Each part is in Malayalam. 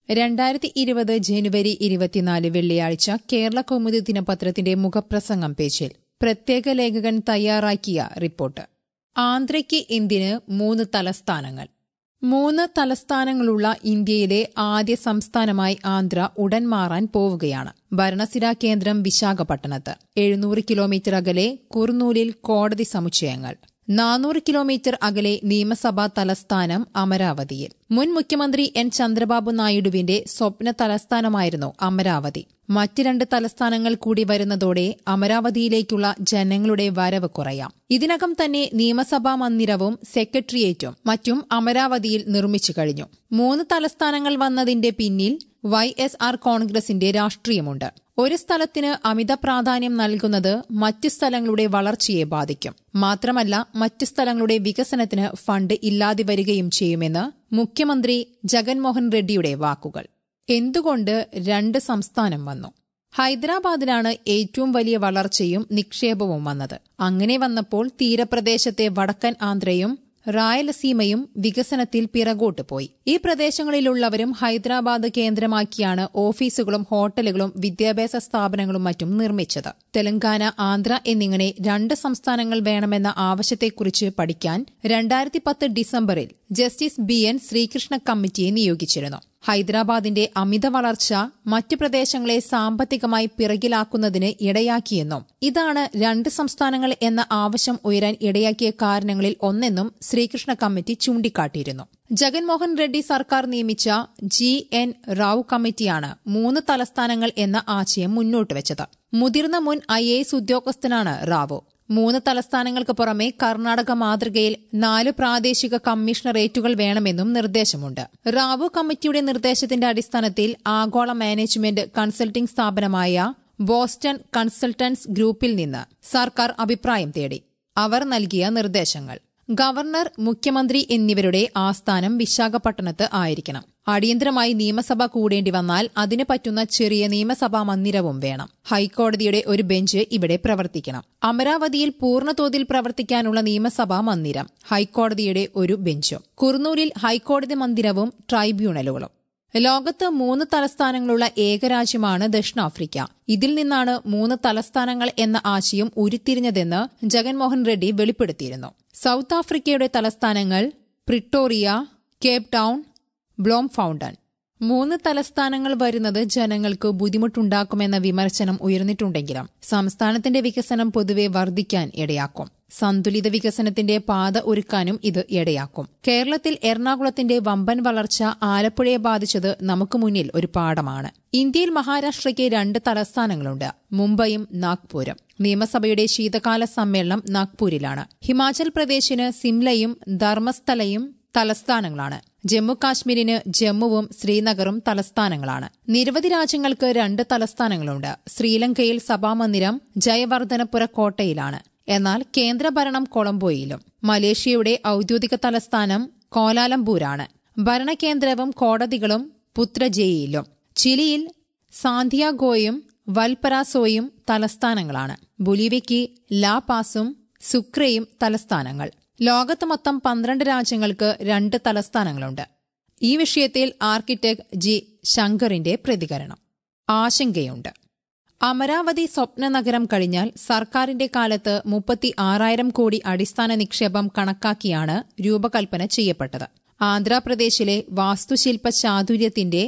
രണ്ടായിരത്തി ഇരുപത് ജനുവരി ഇരുപത്തിനാല് വെള്ളിയാഴ്ച കേരള കൗമുദി ദിനപത്രത്തിന്റെ മുഖപ്രസംഗം പേജിൽ പ്രത്യേക ലേഖകൻ തയ്യാറാക്കിയ റിപ്പോർട്ട് ആന്ധ്രയ്ക്ക് എന്തിന് മൂന്ന് തലസ്ഥാനങ്ങൾ മൂന്ന് തലസ്ഥാനങ്ങളുള്ള ഇന്ത്യയിലെ ആദ്യ സംസ്ഥാനമായി ആന്ധ്ര ഉടൻ മാറാൻ പോവുകയാണ് ഭരണസിരാ കേന്ദ്രം വിശാഖപട്ടണത്ത് എഴുന്നൂറ് കിലോമീറ്റർ അകലെ കുർനൂലിൽ കോടതി സമുച്ചയങ്ങൾ നാനൂറ് കിലോമീറ്റർ അകലെ നിയമസഭാ തലസ്ഥാനം അമരാവതിയിൽ മുൻ മുഖ്യമന്ത്രി എൻ ചന്ദ്രബാബു നായിഡുവിന്റെ സ്വപ്ന തലസ്ഥാനമായിരുന്നു അമരാവതി മറ്റ് രണ്ട് തലസ്ഥാനങ്ങൾ കൂടി വരുന്നതോടെ അമരാവതിയിലേക്കുള്ള ജനങ്ങളുടെ വരവ് കുറയാം ഇതിനകം തന്നെ നിയമസഭാ മന്ദിരവും സെക്രട്ടേറിയറ്റും മറ്റും അമരാവതിയിൽ നിർമ്മിച്ചു കഴിഞ്ഞു മൂന്ന് തലസ്ഥാനങ്ങൾ വന്നതിന്റെ പിന്നിൽ വൈ എസ് ആർ കോൺഗ്രസിന്റെ രാഷ്ട്രീയമുണ്ട് ഒരു സ്ഥലത്തിന് അമിത പ്രാധാന്യം നൽകുന്നത് മറ്റ് സ്ഥലങ്ങളുടെ വളർച്ചയെ ബാധിക്കും മാത്രമല്ല മറ്റ് സ്ഥലങ്ങളുടെ വികസനത്തിന് ഫണ്ട് ഇല്ലാതെ വരികയും ചെയ്യുമെന്ന് മുഖ്യമന്ത്രി ജഗൻമോഹൻ റെഡ്ഡിയുടെ വാക്കുകൾ എന്തുകൊണ്ട് രണ്ട് സംസ്ഥാനം വന്നു ഹൈദരാബാദിലാണ് ഏറ്റവും വലിയ വളർച്ചയും നിക്ഷേപവും വന്നത് അങ്ങനെ വന്നപ്പോൾ തീരപ്രദേശത്തെ വടക്കൻ ആന്ധ്രയും റായലസീമയും വികസനത്തിൽ പിറകോട്ട് പോയി ഈ പ്രദേശങ്ങളിലുള്ളവരും ഹൈദരാബാദ് കേന്ദ്രമാക്കിയാണ് ഓഫീസുകളും ഹോട്ടലുകളും വിദ്യാഭ്യാസ സ്ഥാപനങ്ങളും മറ്റും നിർമ്മിച്ചത് തെലങ്കാന ആന്ധ്ര എന്നിങ്ങനെ രണ്ട് സംസ്ഥാനങ്ങൾ വേണമെന്ന ആവശ്യത്തെക്കുറിച്ച് പഠിക്കാൻ രണ്ടായിരത്തി പത്ത് ഡിസംബറിൽ ജസ്റ്റിസ് ബി എൻ ശ്രീകൃഷ്ണ കമ്മിറ്റിയെ നിയോഗിച്ചിരുന്നു ഹൈദരാബാദിന്റെ അമിത വളർച്ച മറ്റ് പ്രദേശങ്ങളെ സാമ്പത്തികമായി പിറകിലാക്കുന്നതിന് ഇടയാക്കിയെന്നും ഇതാണ് രണ്ട് സംസ്ഥാനങ്ങൾ എന്ന ആവശ്യം ഉയരാൻ ഇടയാക്കിയ കാരണങ്ങളിൽ ഒന്നെന്നും ശ്രീകൃഷ്ണ കമ്മിറ്റി ചൂണ്ടിക്കാട്ടിയിരുന്നു ജഗൻമോഹൻ റെഡ്ഡി സർക്കാർ നിയമിച്ച ജി എൻ റാവു കമ്മിറ്റിയാണ് മൂന്ന് തലസ്ഥാനങ്ങൾ എന്ന ആശയം മുന്നോട്ട് വെച്ചത് മുതിർന്ന മുൻ ഐ ഉദ്യോഗസ്ഥനാണ് റാവു മൂന്ന് തലസ്ഥാനങ്ങൾക്ക് പുറമെ കർണാടക മാതൃകയിൽ നാല് പ്രാദേശിക കമ്മീഷണറേറ്റുകൾ വേണമെന്നും നിർദ്ദേശമുണ്ട് റാവു കമ്മിറ്റിയുടെ നിർദ്ദേശത്തിന്റെ അടിസ്ഥാനത്തിൽ ആഗോള മാനേജ്മെന്റ് കൺസൾട്ടിംഗ് സ്ഥാപനമായ ബോസ്റ്റൺ കൺസൾട്ടൻസ് ഗ്രൂപ്പിൽ നിന്ന് സർക്കാർ അഭിപ്രായം തേടി അവർ നൽകിയ നിർദ്ദേശങ്ങൾ ഗവർണർ മുഖ്യമന്ത്രി എന്നിവരുടെ ആസ്ഥാനം വിശാഖപട്ടണത്ത് ആയിരിക്കണം അടിയന്തരമായി നിയമസഭ കൂടേണ്ടി വന്നാൽ അതിന് പറ്റുന്ന ചെറിയ നിയമസഭാ മന്ദിരവും വേണം ഹൈക്കോടതിയുടെ ഒരു ബെഞ്ച് ഇവിടെ പ്രവർത്തിക്കണം അമരാവതിയിൽ പൂർണ്ണതോതിൽ പ്രവർത്തിക്കാനുള്ള നിയമസഭാ മന്ദിരം ഹൈക്കോടതിയുടെ ഒരു ബെഞ്ചും കുർനൂരിൽ ഹൈക്കോടതി മന്ദിരവും ട്രൈബ്യൂണലുകളും ലോകത്ത് മൂന്ന് തലസ്ഥാനങ്ങളുള്ള ഏകരാജ്യമാണ് ദക്ഷിണാഫ്രിക്ക ഇതിൽ നിന്നാണ് മൂന്ന് തലസ്ഥാനങ്ങൾ എന്ന ആശയം ഉരുത്തിരിഞ്ഞതെന്ന് ജഗൻമോഹൻ റെഡ്ഡി വെളിപ്പെടുത്തിയിരുന്നു സൌത്ത് ആഫ്രിക്കയുടെ തലസ്ഥാനങ്ങൾ Pretoria Cape Town Bloemfontein മൂന്ന് തലസ്ഥാനങ്ങൾ വരുന്നത് ജനങ്ങൾക്ക് ബുദ്ധിമുട്ടുണ്ടാക്കുമെന്ന വിമർശനം ഉയർന്നിട്ടുണ്ടെങ്കിലും സംസ്ഥാനത്തിന്റെ വികസനം പൊതുവെ വർദ്ധിക്കാൻ ഇടയാക്കും സന്തുലിത വികസനത്തിന്റെ പാത ഒരുക്കാനും ഇത് ഇടയാക്കും കേരളത്തിൽ എറണാകുളത്തിന്റെ വമ്പൻ വളർച്ച ആലപ്പുഴയെ ബാധിച്ചത് നമുക്ക് മുന്നിൽ ഒരു പാഠമാണ് ഇന്ത്യയിൽ മഹാരാഷ്ട്രയ്ക്ക് രണ്ട് തലസ്ഥാനങ്ങളുണ്ട് മുംബൈയും നാഗ്പൂരും നിയമസഭയുടെ ശീതകാല സമ്മേളനം നാഗ്പൂരിലാണ് ഹിമാചൽ പ്രദേശിന് സിംലയും ധർമ്മസ്ഥലയും തലസ്ഥാനങ്ങളാണ് ജമ്മു കാശ്മീരിന് ജമ്മുവും ശ്രീനഗറും തലസ്ഥാനങ്ങളാണ് നിരവധി രാജ്യങ്ങൾക്ക് രണ്ട് തലസ്ഥാനങ്ങളുണ്ട് ശ്രീലങ്കയിൽ സഭാമന്ദിരം ജയവർദ്ധനപുര കോട്ടയിലാണ് എന്നാൽ കേന്ദ്രഭരണം കൊളംബോയിലും മലേഷ്യയുടെ ഔദ്യോഗിക തലസ്ഥാനം കോലാലംപൂരാണ് ഭരണകേന്ദ്രവും കോടതികളും പുത്രജയിലും ചിലിയിൽ സാന്തിയാഗോയും വൽപരാസോയും തലസ്ഥാനങ്ങളാണ് ബൊലീവയ്ക്ക് ലാ പാസും സുക്രയും തലസ്ഥാനങ്ങൾ ലോകത്ത് മൊത്തം പന്ത്രണ്ട് രാജ്യങ്ങൾക്ക് രണ്ട് തലസ്ഥാനങ്ങളുണ്ട് ഈ വിഷയത്തിൽ ആർക്കിടെക്ട് ജി ശങ്കറിന്റെ പ്രതികരണം ആശങ്കയുണ്ട് അമരാവതി സ്വപ്ന നഗരം കഴിഞ്ഞാൽ സർക്കാരിന്റെ കാലത്ത് മുപ്പത്തി ആറായിരം കോടി അടിസ്ഥാന നിക്ഷേപം കണക്കാക്കിയാണ് രൂപകൽപ്പന ചെയ്യപ്പെട്ടത് ആന്ധ്രാപ്രദേശിലെ വാസ്തുശില്പ ചാതുര്യത്തിന്റെ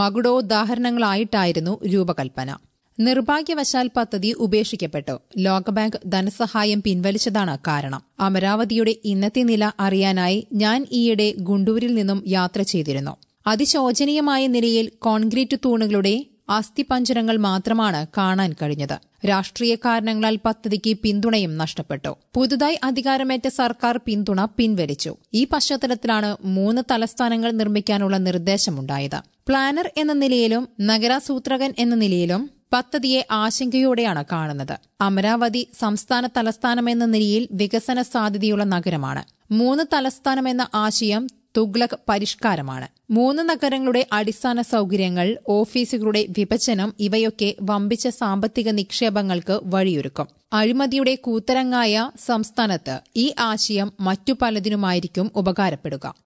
മകുടോദാഹരണങ്ങളായിട്ടായിരുന്നു രൂപകൽപ്പന നിർഭാഗ്യവശാൽ പദ്ധതി ഉപേക്ഷിക്കപ്പെട്ടു ലോകബാങ്ക് ധനസഹായം പിൻവലിച്ചതാണ് കാരണം അമരാവതിയുടെ ഇന്നത്തെ നില അറിയാനായി ഞാൻ ഈയിടെ ഗുണ്ടൂരിൽ നിന്നും യാത്ര ചെയ്തിരുന്നു അതിശോചനീയമായ നിലയിൽ കോൺക്രീറ്റ് തൂണുകളുടെ അസ്ഥിപഞ്ജരങ്ങൾ മാത്രമാണ് കാണാൻ കഴിഞ്ഞത് രാഷ്ട്രീയ കാരണങ്ങളാൽ പദ്ധതിക്ക് പിന്തുണയും നഷ്ടപ്പെട്ടു പുതുതായി അധികാരമേറ്റ സർക്കാർ പിന്തുണ പിൻവലിച്ചു ഈ പശ്ചാത്തലത്തിലാണ് മൂന്ന് തലസ്ഥാനങ്ങൾ നിർമ്മിക്കാനുള്ള നിർദ്ദേശമുണ്ടായത് പ്ലാനർ എന്ന നിലയിലും നഗരാസൂത്രകൻ എന്ന നിലയിലും പദ്ധതിയെ ആശങ്കയോടെയാണ് കാണുന്നത് അമരാവതി സംസ്ഥാന തലസ്ഥാനമെന്ന നിലയിൽ വികസന സാധ്യതയുള്ള നഗരമാണ് മൂന്ന് തലസ്ഥാനമെന്ന ആശയം തുഗ്ലക് പരിഷ്കാരമാണ് മൂന്ന് നഗരങ്ങളുടെ അടിസ്ഥാന സൌകര്യങ്ങൾ ഓഫീസുകളുടെ വിഭജനം ഇവയൊക്കെ വമ്പിച്ച സാമ്പത്തിക നിക്ഷേപങ്ങൾക്ക് വഴിയൊരുക്കും അഴിമതിയുടെ കൂത്തരങ്ങായ സംസ്ഥാനത്ത് ഈ ആശയം മറ്റു പലതിനുമായിരിക്കും ഉപകാരപ്പെടുക